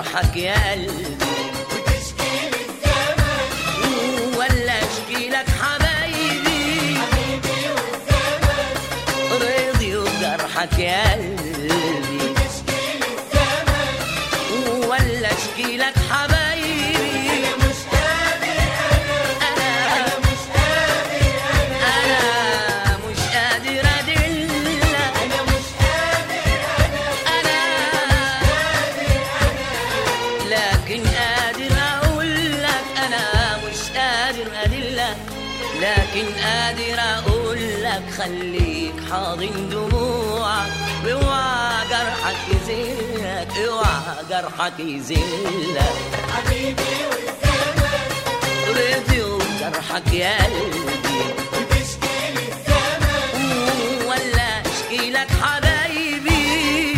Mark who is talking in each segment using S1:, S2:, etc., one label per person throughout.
S1: جرحك يا قلبي
S2: وتشكي للزمن
S1: ولا اشكي لك حبايبي
S2: حبيبي والزمن
S1: رضي وجرحك يا قلبي
S2: وتشكي للزمن
S1: ولا اشكي لك حبايبي
S2: أنا مش قادر أنا
S1: انا
S2: أنا مش قادر أنا
S1: انا مش قادر ادلك
S2: أنا مش قادر
S1: انا لكن قادر اقول لك انا مش قادر ادلك لكن قادر اقول لك خليك حاضن دموعك اوعى جرحك يذلك اوعى جرحك يذلك
S2: حبيبي والزمن
S1: رضي وجرحك يا قلبي
S2: وتشكي للزمن
S1: ولا اشكي لك حبايبي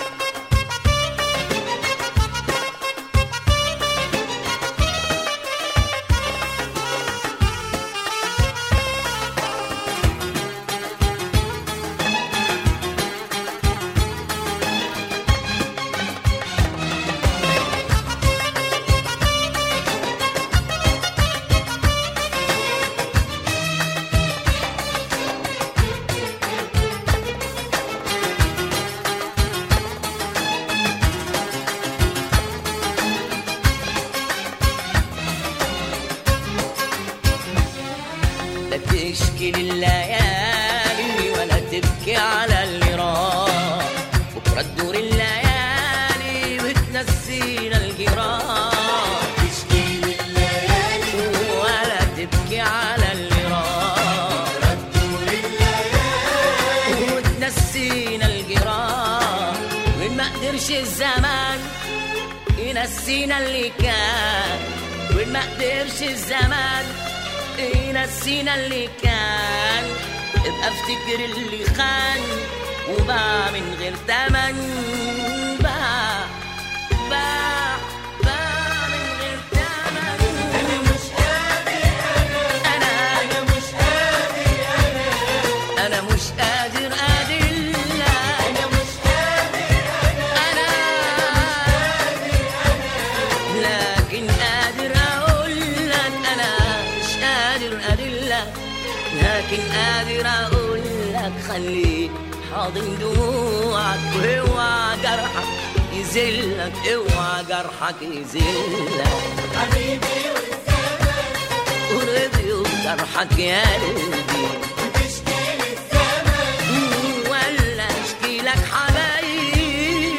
S1: لا تشكي لليالي ولا تبكي على اللي راح بكرة تدور الليالي وتنسينا الجراح
S2: تشكي لليالي
S1: ولا تبكي على اللي راح
S2: ردوا لليالي
S1: وتنسينا الجراح وين ما قدرش الزمان ينسينا اللي كان وين ما قدرش الزمان ينسينا اللي كان ابقى افتكر اللي خان وباع من غير تمن باع باع باع من غير تمن
S2: أنا مش قادر أنا
S1: انا
S2: أنا مش قادر أنا
S1: انا مش قادر ادلك
S2: أنا مش قادر
S1: انا لكن قادر اقول لك انا مش قادر ادلك لكن قادر اقول لك خليك حاضن دموعك واوعى جرحك يذلك اوعى جرحك يذلك
S2: حبيبي والزمن
S1: ورضي وجرحك يا قلبي
S2: وتشكي للزمن
S1: ولا اشكي لك حبايبي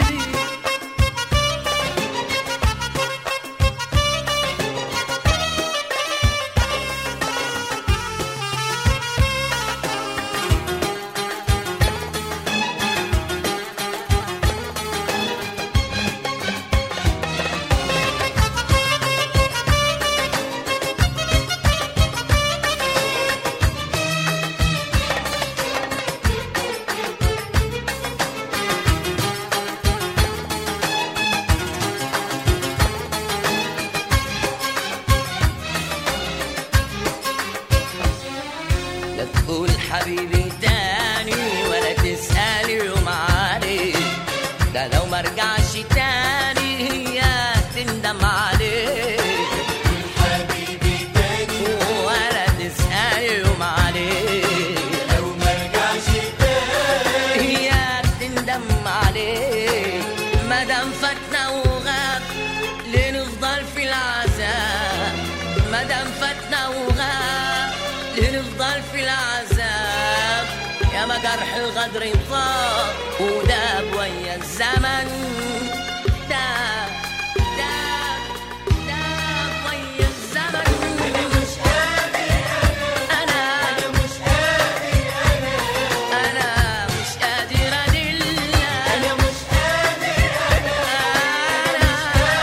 S1: لا تقول حبيبي تاني ولا تسأل يوم عليه ده لو ما رجعش تاني هي تندم عليه
S2: حبيبي تاني
S1: ولا تسأل يوم عليه
S2: لو ما رجعش تاني
S1: هي تندم عليه مادام فاتنا وغاب لنفضل في العذاب مادام فاتنا وغاب لنفضل في العذاب يا ما جرح الغدر طاب وداب ويا الزمن داب داب داب ويا الزمن
S2: أنا مش قادر
S1: انا
S2: أنا مش قادر أنا
S1: انا مش قادر ادلك
S2: أنا مش قادر
S1: أنا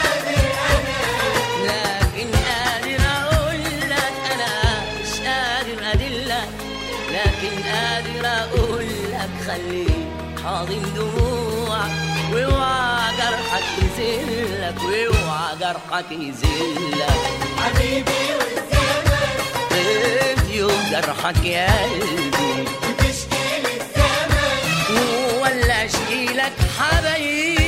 S1: لكن قادر أقول لك أنا مش قادر أدلك لكن قادر أقول لك خليك حاضن دموعك واوعى جرحك يذلك واوعى جرحك يذلك
S2: حبيبي والزمن
S1: راديو جرحك يا قلبي
S2: وتشكي للزمن
S1: ولا اشكي لك حبايبي